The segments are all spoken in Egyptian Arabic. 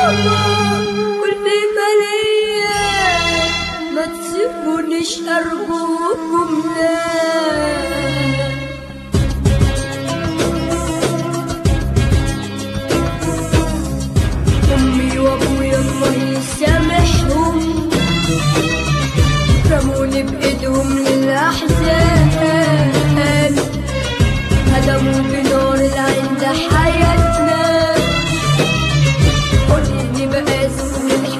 بابا واللي مالية ما تسيبونيش أرجوكم لا أمي وأبويا الله يسامحهم رموني بإيدهم للأحزان هدموا بنار العين ده حياتنا قولي بقاسم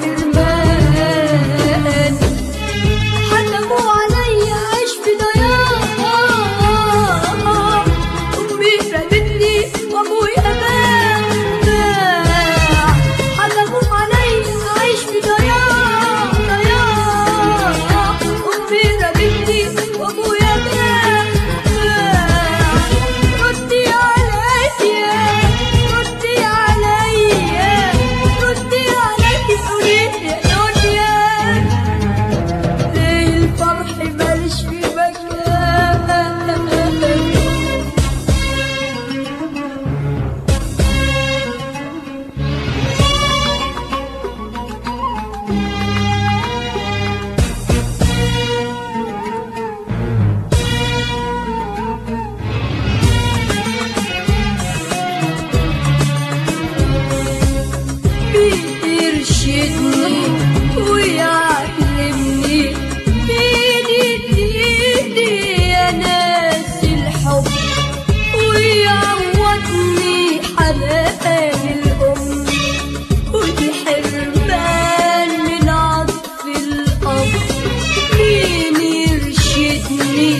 الحرمان حكموا عليا عيش في ضياع أمي رمتني وأبويا باع حكموا عليا عيش في ضياع ضياع أمي رمتني وأبويا باع ردي عليا ردي عليا ردي عليا قولي يا دنيا ليه الفرح مالش في مكان بيرشدني ويعلمني ايدي ايدي يا ناس الحب ويعوضني حنان الام والحرمان من عطف الاب مين يرشدني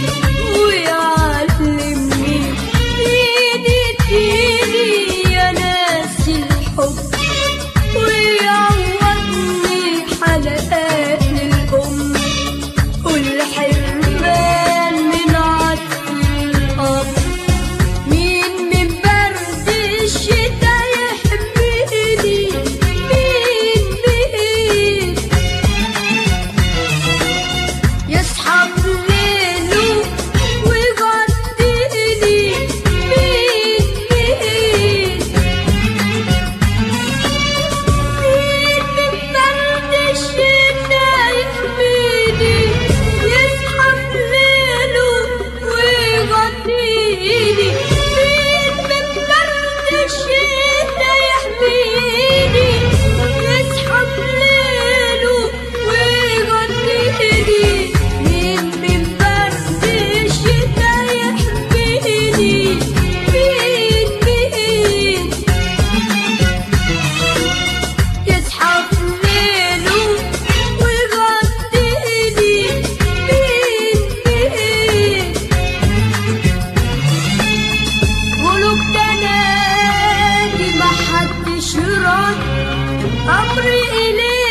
ويعلمني ايدي ايدي يا ناس الحب ويعوضني حنان الأم والحرمان من عطف الأب مين من برد الشتا يحميني مين مين يسحب ليله ويغطيني مين مين مين من برد الشتا يحميني يسحب ليله ويغطيني مين من برد الشتا يحميني يسحب ليله ويغطيني مين من برد الشتا يحميني مين مين يسحب ليله ويغطيني مين مين قلوب تنادي محدش رد أمري إليه